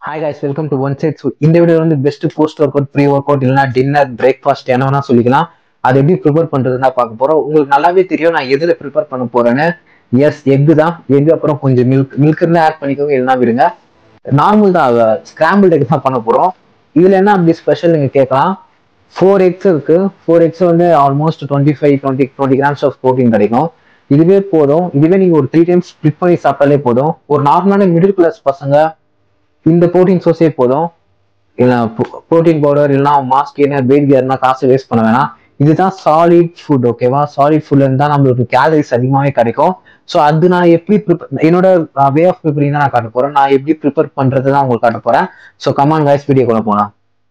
Hi guys welcome to one side இந்த video வந்து best post workout pre workout இல்லைனா dinner breakfast என்ன வேணா சொல்லிக்கலாம் அது எப்படி ப்ரிப்பேர் பண்றதுன்னா பார்க்க போறோம் உங்களுக்கு நல்லாவே தெரியும் நான் எதுல ப்ரிப்பேர் பண்ண போறேன்னு எஸ் எக்கு தான் எக்கு அப்புறம் கொஞ்சம் மில்க் மில்க் இருந்தா ஆட் பண்ணிக்கோங்க இல்லைனா விடுங்க நார்மல் தான் ஸ்கிராம்பிள் எக் தான் பண்ண போறோம் இதுல என்ன அப்படி ஸ்பெஷல் நீங்க கேட்கலாம் ஃபோர் எக்ஸ் இருக்கு ஃபோர் எக்ஸ் வந்து almost twenty five twenty twenty grams of protein கிடைக்கும் இதுவே போதும் இதுவே நீங்க ஒரு த்ரீ டைம்ஸ் ஸ்ப்ளிட் பண்ணி சாப்பிட்டாலே போதும் ஒரு நார்மலான மிடில் கிளாஸ் பசங்க இந்த ப்ரோட்டீன் சோர்ஸே போதும் இல்லை ப்ரோட்டீன் பவுடர் இல்லைனா மாஸ்க் என்ன வெயிட் கேர்னா காசு வேஸ்ட் பண்ண வேணாம் இதுதான் சாலிட் ஃபுட் ஓகேவா சாலிட் ஃபுட்ல இருந்தா நம்மளுக்கு கேலரிஸ் அதிகமாகவே கிடைக்கும் ஸோ அது நான் எப்படி ப்ரிப்பேர் என்னோட வே ஆஃப் ப்ரிப்பரிங் தான் நான் காட்ட போறேன் நான் எப்படி ப்ரிப்பேர் பண்றது தான் உங்களுக்கு காட்ட போறேன் ஸோ கமான் கைஸ் வீடியோ கூட போகலாம்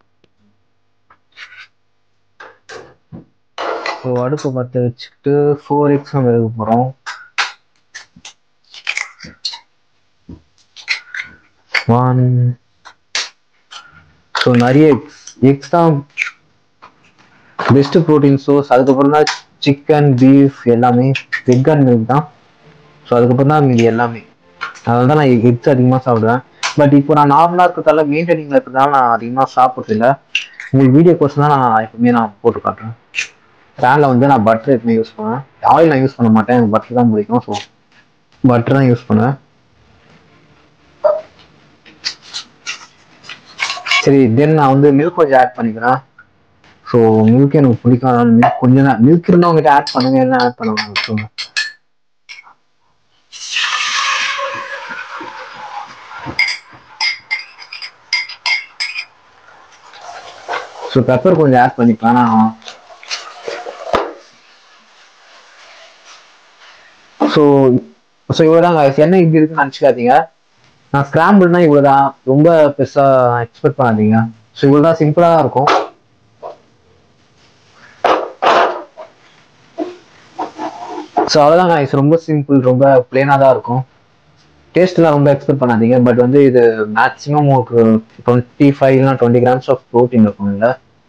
ஸோ அடுப்பு பற்ற வச்சுக்கிட்டு ஃபோர் எக்ஸ் நம்ம எடுக்க போகிறோம் ஒன் ஸோ நிறைய எக்ஸ் எக்ஸ் தான் பெஸ்ட் ப்ரோட்டீன் சோர்ஸ் அதுக்கப்புறம் தான் சிக்கன் பீஃப் எல்லாமே வெக் அண்ட் மில்க் தான் ஸோ அதுக்கப்புறம் தான் மீதி எல்லாமே அதனால தான் நான் எக்ஸ் அதிகமாக சாப்பிடுவேன் பட் இப்போ நான் நார்மலாக இருக்கிறதால மெயின்டைனிங்கில் இருக்கிறதால நான் அதிகமாக சாப்பிட்றதில்ல உங்களுக்கு வீடியோ கோர்ஸ் தான் நான் எப்பவுமே நான் போட்டு காட்டுறேன் பேனில் வந்து நான் பட்டர் எப்பவுமே யூஸ் பண்ணுவேன் ஆயில் நான் யூஸ் பண்ண மாட்டேன் எனக்கு பட்டர் தான் பிடிக்கும் ஸோ பட்டர் தான் யூஸ் பண்ணுவேன் சரி தென் நான் வந்து மில்க் கொஞ்சம் ஆட் பண்ணிக்கிறேன் ஸோ மில்க் எனக்கு பிடிக்கும் அதனால மில்க் கொஞ்சம் தான் மில்க் இருந்தால் உங்ககிட்ட ஆட் பண்ணுங்க என்ன ஆட் பண்ணுவாங்க சொல்லுங்க ஸோ பெப்பர் கொஞ்சம் ஆட் பண்ணிக்கலாம் நான் ஸோ ஸோ இவ்வளோதாங்க என்ன இப்படி இருக்குன்னு நினச்சிக்காதீங்க நான் ஸ்கிராம்பிள்னா இவ்வளோதான் ரொம்ப பெருசாக எக்ஸ்பெக்ட் பண்ணாதீங்க ஸோ இவ்வளோ தான் சிம்பிளாக தான் இருக்கும் ஸோ அவ்வளோதான் guys ரொம்ப சிம்பிள் ரொம்ப பிளேனாக தான் இருக்கும் டேஸ்ட்லாம் ரொம்ப எக்ஸ்பெக்ட் பண்ணாதீங்க பட் வந்து இது மேக்ஸிமம் உங்களுக்கு டுவெண்ட்டி ஃபைவ் இல்லைனா டுவெண்ட்டி கிராம்ஸ் ஆஃப் ப்ரோட்டீன் இருக்கும் இல்லை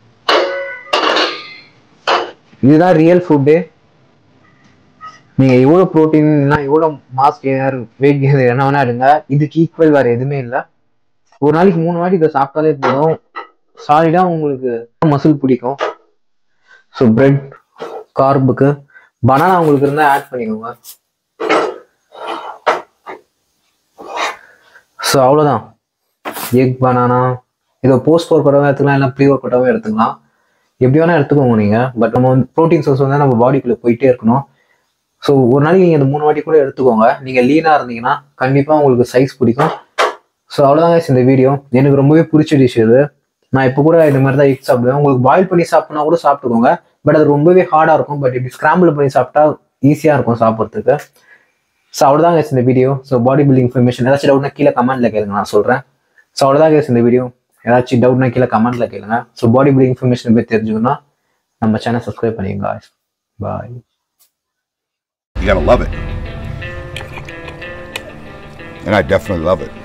இதுதான் ரியல் ஃபுட்டு நீங்க எவ்வளவு ப்ரோட்டீன்னா எவ்வளவு மாஸ் கெய்னர் வெயிட் கெய்னர் என்ன வேணா எடுங்க இதுக்கு ஈக்குவல் வேற எதுவுமே இல்லை ஒரு நாளைக்கு மூணு வாட்டி இதை சாப்பிட்டாலே போதும் சாலிடா உங்களுக்கு மசில் பிடிக்கும் ஸோ பிரெட் கார்புக்கு பனானா உங்களுக்கு இருந்தால் ஆட் பண்ணிக்கோங்க ஸோ அவ்வளோதான் எக் பனானா இதை போஸ்ட் ஒர்க் அவுட்டாகவும் எடுத்துக்கலாம் இல்லை ப்ரீ ஒர்க் அவுட்டாகவும் எடுத்துக்கலாம் எப்படி வேணால் எடுத்துக்கோங்க நீங்கள் பட் நம்ம வந்து ப்ரோட்டீன் சோர்ஸ் வந்து நம்ம பாடிக்குள்ளே போயிட்டே இருக்கணும் ஸோ ஒரு நாளைக்கு நீங்கள் இந்த மூணு வாட்டி கூட எடுத்துக்கோங்க நீங்கள் லீனாக இருந்தீங்கன்னா கண்டிப்பாக உங்களுக்கு சைஸ் பிடிக்கும் ஸோ அவ்வளோதாங்க இந்த வீடியோ எனக்கு ரொம்பவே பிடிச்ச டிஷ் இது நான் இப்போ கூட இந்த மாதிரி தான் எக் சாப்பிடுவேன் உங்களுக்கு பாயில் பண்ணி சாப்பிட்னா கூட சாப்பிட்டுக்கோங்க பட் அது ரொம்பவே ஹார்டாக இருக்கும் பட் இப்படி ஸ்க்ராம்பிள் பண்ணி சாப்பிட்டா ஈஸியாக இருக்கும் சாப்பிட்றதுக்கு ஸோ அவ்வளோதாங்க இந்த video so body building information ஏதாச்சும் டவுட்னா கீழே கமெண்ட்ல கேளுங்க நான் சொல்கிறேன் ஸோ அவ்வளோதாங்க இந்த வீடியோ ஏதாச்சும் டவுட்னா கீழே கமெண்ட்ல கேளுங்க ஸோ பாடி பில்டிங் இன்ஃபர்மேஷன் போய் தெரிஞ்சுக்கணும்னா நம்ம சேனல் சப்ஸ்கிரைப் பண்ணிங்க பாய் You gotta love it. And I definitely love it.